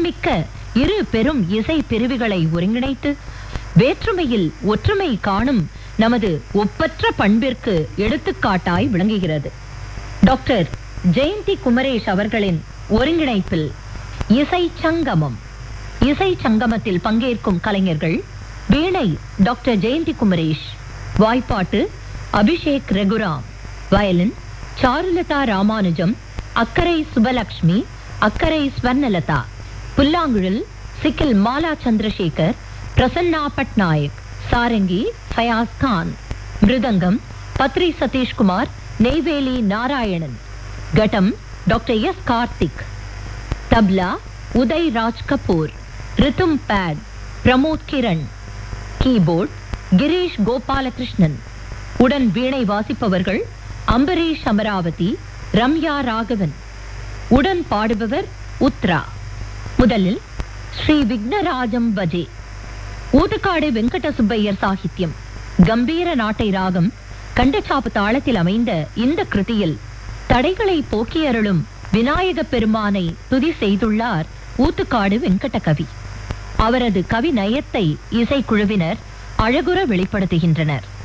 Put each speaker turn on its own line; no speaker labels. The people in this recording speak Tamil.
சிறப்புமிக்க இரு பெரும் இசை பிரிவுகளை ஒருங்கிணைத்து வேற்றுமையில் ஒற்றுமை காணும் நமது ஒப்பற்ற பண்பிற்கு எடுத்துக்காட்டாய் விளங்குகிறது டாக்டர் ஜெயந்தி குமரேஷ் அவர்களின் ஒருங்கிணைப்பில் இசை சங்கமம் இசை சங்கமத்தில் பங்கேற்கும் கலைஞர்கள் வீணை டாக்டர் ஜெயந்தி குமரேஷ் வாய்ப்பாட்டு அபிஷேக் ரெகுராம் வயலின் சாருலதா ராமானுஜம் அக்கரை சுபலக்ஷ்மி அக்கரை ஸ்வர்ணலதா புல்லாங்குழல் சிக்கில் மாலா சந்திரசேகர் பிரசன்னா பட்நாயக் சாரங்கி ஃபயாஸ் கான் மிருதங்கம் பத்ரி சதீஷ்குமார் நெய்வேலி நாராயணன் கட்டம் டாக்டர் எஸ் கார்த்திக் தப்லா Uday Raj Kapoor rhythm pad Pramod Kiran keyboard Girish Gopalakrishnan உடன் வீணை வாசிப்பவர்கள் அம்பரீஷ் அமராவதி ரம்யா ராகவன் உடன் பாடுபவர் உத்ரா முதலில் ஸ்ரீ விக்னராஜம் பஜே ஊதுக்காடு வெங்கட சுப்பையர் சாகித்யம் கம்பீர நாட்டை ராகம் கண்டச்சாப்பு தாளத்தில் அமைந்த இந்த கிருதியில் தடைகளை போக்கியருளும் விநாயக பெருமானை துதி செய்துள்ளார் ஊத்துக்காடு வெங்கட கவி அவரது கவி நயத்தை இசைக்குழுவினர் அழகுற வெளிப்படுத்துகின்றனர்